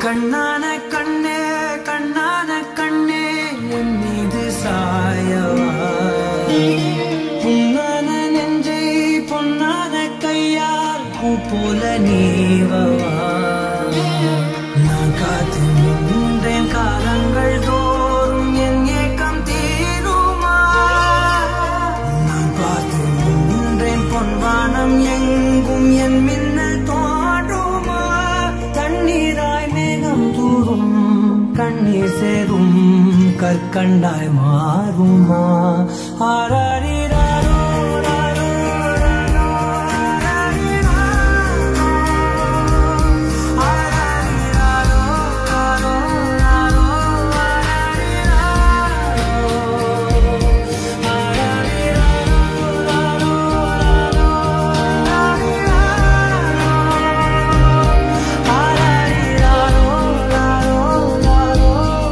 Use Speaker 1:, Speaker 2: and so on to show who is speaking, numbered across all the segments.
Speaker 1: கண்ணான கண்ணே கண்ணான கண்ணே என் மீது சாயவா புண்ணான நெஞ்சை பொன்னான கையால் பூ போல நீவவா நான் காத்து நின்றேன் காலங்கள் தோறும் என் ஏக்கம் தீருமா நான் பார்த்து நின்றேன் பொன்வானம் எங்கும் என் மின்னல் தோன்றுமா தண்ணீராய் மேகம் தூரும் கண்ணீர் சேரும் கற்கண்டாய் மாறுமா ஆராரிராரோ, ராரோ, ராரோ, ஆராரிராரோ. ஆராரிராரோ, ராரோ, ராரோ, ஆராரிராரோ. ஆராரிராரோ, ராரோ, ராரோ, ஆராரிராரோ. ஆராரிராரோ, ராரோ,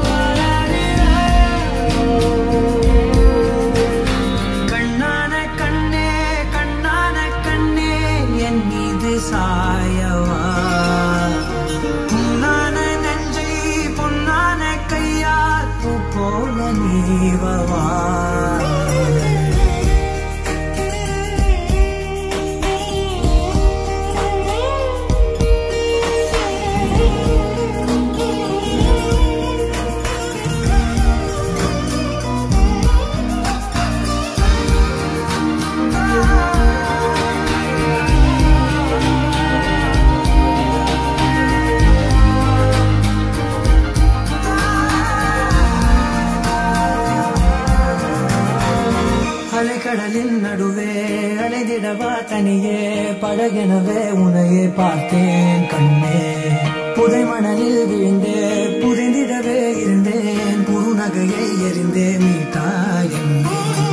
Speaker 1: ராரோ, கண்ணான கண்ணே கண்ணான கண்ணே என் மீது சாயவா பொன்னான நெஞ்சை பொன்னான கையால் பூ போல நீவவா அலைக்கடலின் நடுவே அலைதிடவா தனியே படகெனவே உனையே பார்த்தேன் கண்ணே புதை மணலில் விழுந்தே புரிந்திடவே இருந்தேன் குறுநகையை எறிந்தே மீட்டா என்னே